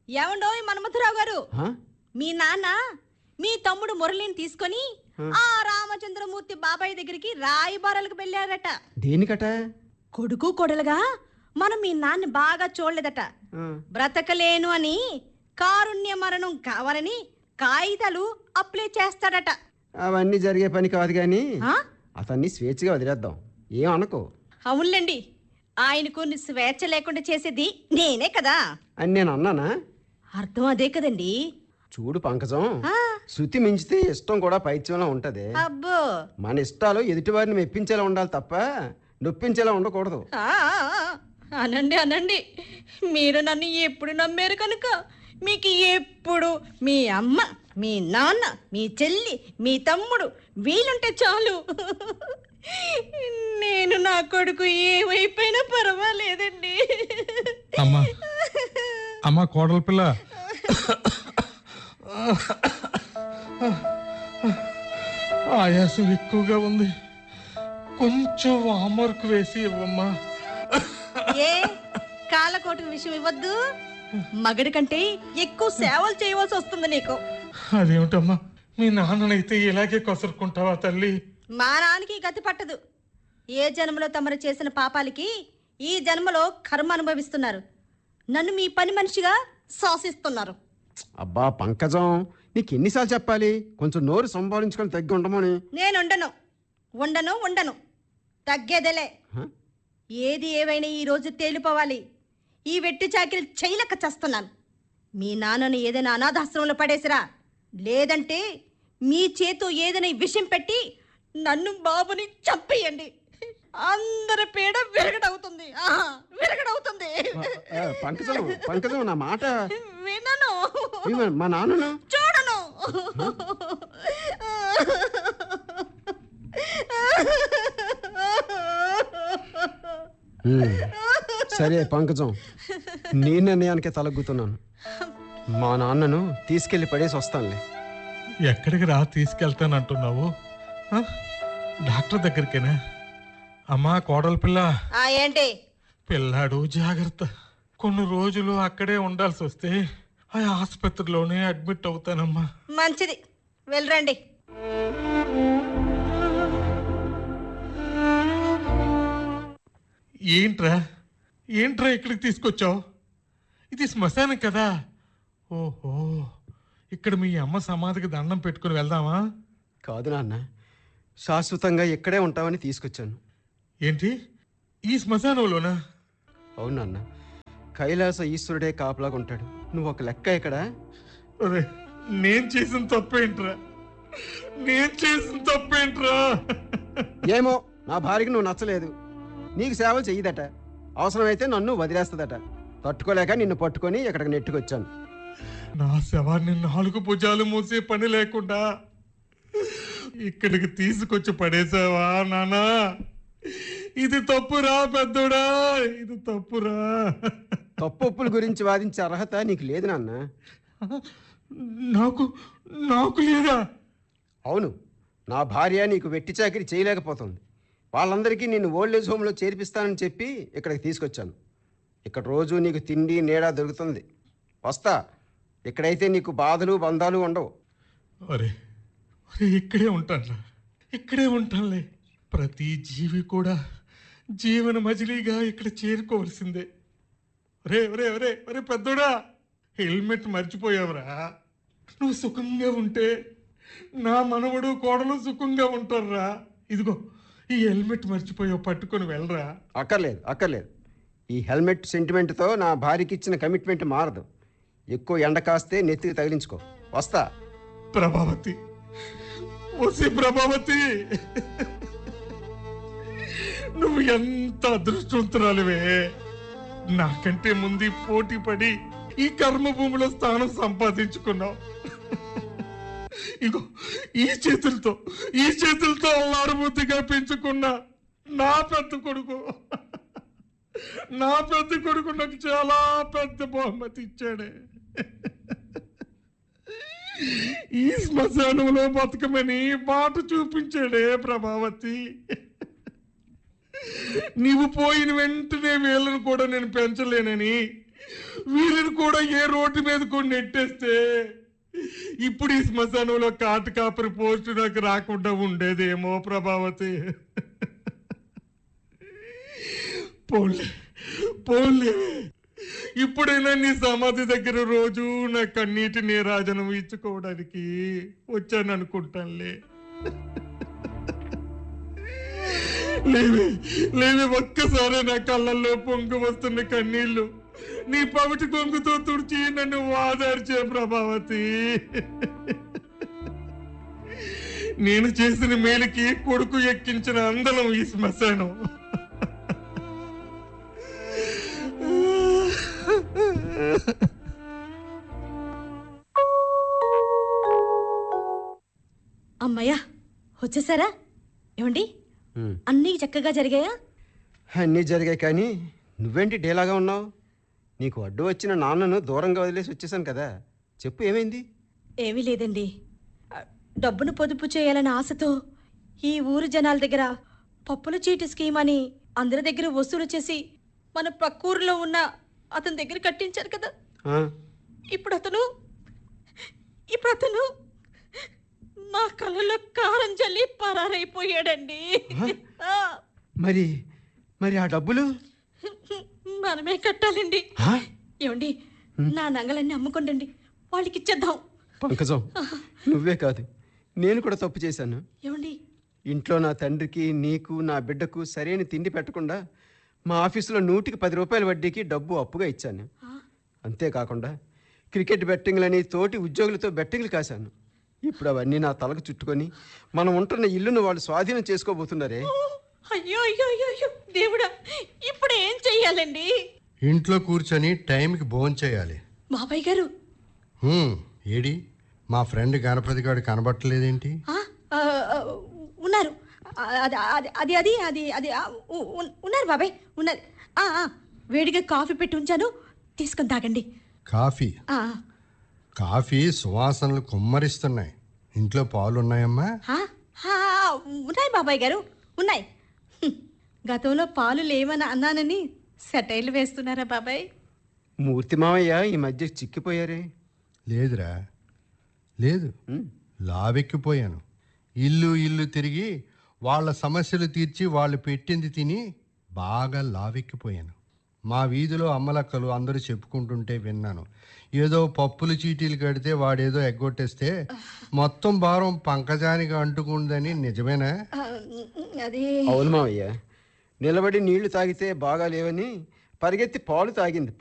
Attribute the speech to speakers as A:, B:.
A: ఏమండోయ్ మన్మథరావు గారు
B: హా?
A: మీ నాన్న మీ తమ్ముడు మురళిని తీసుకొని
B: ఆ.
A: ఆ రామచంద్రమూర్తి బాబాయ్ దగ్గరికి రాయబారాలకు వెళ్ళారట
B: దేనికట
A: కొడుకు కొడలుగా మనం మీ నాన్న బాగా చూడలేదట
B: ఆ,
A: బ్రతకలేను అని కారుణ్య మరణం కావాలని కాగితాలు అప్లై చేస్తాడట
B: అవన్నీ జరిగే పని కాదు కానీ
A: ఆ?
B: అతన్ని స్వేచ్ఛగా వదిలేద్దాం ఏం అనుకో
A: అవునులేండి ఆయనకు స్వేచ్ఛ లేకుండా చేసేది నేనే కదా
B: అని నేను అన్నానా
A: అర్థం అదే కదండి
B: చూడు పంకజం
A: ఆ,
B: శృతి మించితే ఇష్టం కూడా పైత్యంలో ఉంటది
A: అబ్బో
B: మన ఇష్టాలు ఎదుటివారిని మెప్పించేలా ఉండాలి తప్ప నొప్పించేలా ఉండకూడదు
A: ఆ, అనండి అనండి మీరు నన్ను ఎప్పుడు నమ్మారు కనుక మీకు ఎప్పుడు మీ అమ్మ మీ నాన్న మీ చెల్లి మీ తమ్ముడు వీలుంటే చాలు నేను నా కొడుకు ఏమైపోయినా పర్వాలేదండి
C: అమ్మా అమ్మా కోడల పిల్ల ఆయాసం ఎక్కువగా ఉంది కొంచెం వామర్క్ వేసి ఇవ్వమ్మా
A: ఏ కాలకోటి విషయం ఇవ్వద్దు మగడి కంటే ఎక్కువ సేవలు చేయవలసి వస్తుంది నీకు
C: అదేమిటమ్మా మీ నాన్ననైతే ఇలాగే కొసరుకుంటావా తల్లి
A: మా నాన్నకి గతి పట్టదు ఏ జన్మలో తమరు చేసిన పాపాలకి ఈ జన్మలో కర్మ అనుభవిస్తున్నారు నన్ను మీ పని మనిషిగా శాసిస్తున్నారు
B: అబ్బా పంకజం నీకు ఎన్నిసార్లు చెప్పాలి కొంచెం నోరు సంభాళించుకొని తగ్గి ఉండమని
A: నేను ఉండను ఉండను ఉండను తగ్గేదేలే
B: హ?
A: ఏది ఏవైనా ఈ రోజు తేలిపోవాలి ఈ వెట్టి చాకిరి చేయలేక చస్తున్నాను మీ నాన్నను ఏదైనా అనాథాశ్రమంలో పడేసిరా లేదంటే మీ చేతో ఏదైనా ఈ విషయం పెట్టి నన్ను బాబుని చంపేయండి అందరి పీడ విరగడవుతుంది ఆహా, విరగడవుతుంది
B: ఆ, పంకజం పంకజం నా మాట
A: వినను
B: విను, మా నాన్నను
A: చూడను
B: ఉమ్, సరే పంకజం నీ నిర్ణయానికే తలగ్గుతున్నాను మా నాన్నను తీసుకెళ్లి పడేసి వస్తానులే
C: ఎక్కడికి రా తీసుకెళ్తానంటున్నావు ఆ? డాక్టర్ దగ్గరికేనా అమ్మా కోడల పిల్ల
A: ఆ ఏంటి
C: పిల్లాడు జాగ్రత్త కొన్ని రోజులు అక్కడే ఉండాల్సి వస్తే ఆ ఆసుపత్రిలోనే అడ్మిట్ అవుతానమ్మా
A: మంచిది వెళ్ళరండి
C: ఏంట్రా ఏంట్రా ఇక్కడికి తీసుకొచ్చావు ఇది శ్మశానం కదా ఓహో ఇక్కడ మీ అమ్మ సమాధికి దండం పెట్టుకుని వెళ్దామా
B: కాదు నాన్న శాశ్వతంగా ఇక్కడే ఉంటామని తీసుకొచ్చాను
C: ఏంటి ఈ శ్మశానంలోనా
B: అవును నాన్న కైలాస ఈశ్వరుడే కాపలాగా ఉంటాడు నువ్వు ఒక లెక్క ఇక్కడ
C: ఒరే నేను చేసిన తప్పేంట్రా నేను చేసిన తప్పేంట్రా
B: ఏమో నా భార్యకి నువ్వు నచ్చలేదు నీకు సేవలు చెయ్యదట అవసరమైతే నన్ను వదిలేస్తుందట తట్టుకోలేక నిన్ను పట్టుకొని ఇక్కడికి నెట్టుకొచ్చాను
C: నా శవాన్ని నాలుగు భుజాలు మూసే పని లేకుండా ఇక్కడికి తీసుకొచ్చి పడేసావా నానా ఇది తప్పురా పెద్దోడా ఇది తప్పురా
B: తప్పొప్పుల గురించి వాదించే అర్హత నీకు లేదు నాన్న
C: నాకు నాకు లేదా
B: అవును నా భార్య నీకు వెట్టి చాకిరి చేయలేకపోతుంది వాళ్ళందరికీ నిన్ను ఓల్డేజ్ హోమ్లో చేర్పిస్తానని చెప్పి ఇక్కడికి తీసుకొచ్చాను ఇక్కడ రోజు నీకు తిండి నీడ దొరుకుతుంది వస్తా ఇక్కడైతే నీకు బాధలు బంధాలు ఉండవు
C: అరే అరే ఇక్కడే ఉంటానురా ఇక్కడే ఉంటానులే ప్రతి జీవి కూడా జీవన మజిలీగా ఇక్కడ చేరుకోవాల్సిందే ఒరే ఒరే ఒరే ఒరే పెద్దోడా హెల్మెట్ మర్చిపోయావురా నువ్వు సుఖంగా ఉంటే నా మనవడు కోడలు సుఖంగా ఉంటారురా ఇదిగో ఈ హెల్మెట్ మర్చిపోయావు పట్టుకొని వెళ్ళరా
B: అక్కర్లేదు అక్కర్లేదు ఈ హెల్మెట్ సెంటిమెంట్తో నా భార్యకి ఇచ్చిన కమిట్మెంట్ మారదు ఎక్కువ ఎండ కాస్తే నెత్తికి తగిలించుకో వస్తా
C: ప్రభావతి ఓసి ప్రభావతి నువ్వు ఎంత అదృష్టవంతురాలివే నాకంటే ముందు పోటీ పడి ఈ కర్మభూమిలో స్థానం సంపాదించుకున్నావు ఇగో ఈ చేతులతో ఈ చేతులతో అల్లారుబుద్ధిగా పెంచుకున్న నా పెద్ద కొడుకు నా పెద్ద కొడుకు నాకు చాలా పెద్ద బహుమతి ఇచ్చాడే ఈ శ్మశానంలో బతకమని బాట చూపించాడే ప్రభావతి నీవు పోయిన వెంటనే వీళ్ళను కూడా నేను పెంచలేనని వీళ్ళని కూడా ఏ రోడ్డు మీద కొన్ని నెట్టేస్తే ఇప్పుడు ఈ శ్మశానంలో కాటు కాపరి పోస్టు నాకు రాకుండా ఉండేదేమో ప్రభావతి పోన్లే పోన్లే ఇప్పుడైనా నీ సమాధి దగ్గర రోజు నా కన్నీటి నీరాజనం ఇచ్చుకోవడానికి వచ్చాను అనుకుంటానులే లేవి లేవి ఒక్కసారి నా కళ్ళల్లో పొంగు వస్తున్న కన్నీళ్లు నీ పవిటి కొంగుతో తుడిచి నన్ను వాదార్చే ప్రభావతి నేను చేసిన మేలుకి కొడుకు ఎక్కించిన అందలం ఈ శ్మశానం
A: అమ్మయ్యా వచ్చేసారా ఏమండి
B: ఉమ్.
A: అన్నీ చక్కగా జరిగాయా
B: అన్నీ జరిగాయి కానీ నువ్వేంటి డేలాగా ఉన్నావు నీకు అడ్డు వచ్చిన నాన్నను దూరంగా వదిలేసి వచ్చేసాను కదా చెప్పు ఏమైంది
A: ఏమీ లేదండి ఆ, డబ్బును పొదుపు చేయాలన్న ఆశతో ఈ ఊరు జనాల దగ్గర పప్పుల చీటి స్కీమ్ అని అందరి దగ్గర వసూలు చేసి మన పక్కూరులో ఉన్న అతని దగ్గర కట్టించారు కదా
B: ఆ?
A: ఇప్పుడు అతను ఇప్పుడు అతను నా కళ్ళలో కారం చల్లి పరారైపోయాడండి ఆ,
B: మరి మరి ఆ డబ్బులు
A: మనమే కట్టాలండి
B: ఆ?
A: ఏమండి నా నంగలన్నీ అమ్ముకోండి వాళ్ళకి ఇచ్చేద్దాం
B: పంకజం నువ్వే కాదు నేను కూడా తప్పు చేశాను
A: ఏమండి
B: ఇంట్లో నా తండ్రికి నీకు నా బిడ్డకు సరైన తిండి పెట్టకుండా మా ఆఫీసులో నూటికి పది రూపాయల వడ్డీకి డబ్బు అప్పుగా ఇచ్చాను
A: ఆ,
B: అంతేకాకుండా క్రికెట్ బెట్టింగ్లని తోటి ఉద్యోగులతో బెట్టింగ్లు కాశాను ఇప్పుడు అవన్నీ నా తలకు చుట్టుకొని మనం ఉంటున్న ఇల్లును వాళ్ళు స్వాధీనం చేసుకోబోతున్నారే
A: అయ్యో అయ్యో అయ్యో అయ్యో దేవుడా ఇప్పుడు ఏం చెయ్యాలండి
D: ఇంట్లో కూర్చొని టైంకి భోజనం చేయాలి
A: బాబాయ్ గారు
D: హ్మ్, ఏడి మా ఫ్రెండ్ గణపతి గారు కనబట్టలేదేంటి
A: ఆ, ఆ, ఆ, ఉన్నారు ఆ, అది అది అది అది అది అది ఆ, ఉ- ఉ- ఉన్నారు బాబాయ్ ఉన్నారు ఆ, ఆ, వేడిగా కాఫీ పెట్టి ఉంచాను తీసుకొని తాగండి
D: కాఫీ
A: ఆ,
D: కాఫీ సువాసనలు కుమ్మరిస్తున్నాయి ఇంట్లో పాలు ఉన్నాయమ్మా
A: ఆ, ఆ, ఉన్నాయి బాబాయ్ గారు ఉన్నాయి హ్మ్. గతంలో పాలు లేవని అన్నానని సెటైర్లు వేస్తున్నారా బాబాయ్
B: మూర్తి మావయ్య ఈ మధ్య చిక్కిపోయారే
D: లేదురా లేదు
B: ఉమ్.
D: లావెక్కిపోయాను ఇల్లు ఇల్లు తిరిగి వాళ్ళ సమస్యలు తీర్చి వాళ్ళు పెట్టింది తిని బాగా లావెక్కిపోయాను మా వీధిలో అమ్మలక్కలు అందరూ చెప్పుకుంటుంటే విన్నాను ఏదో పప్పులు చీటీలు కడితే వాడేదో ఎగ్గొట్టేస్తే మొత్తం భారం పంకజానికి అంటుకుందని నిజమేనా
A: ఆ, అది
B: అవును మావయ్య నిలబడి నీళ్లు తాగితే బాగా లేవని పరిగెత్తి పాలు తాగింది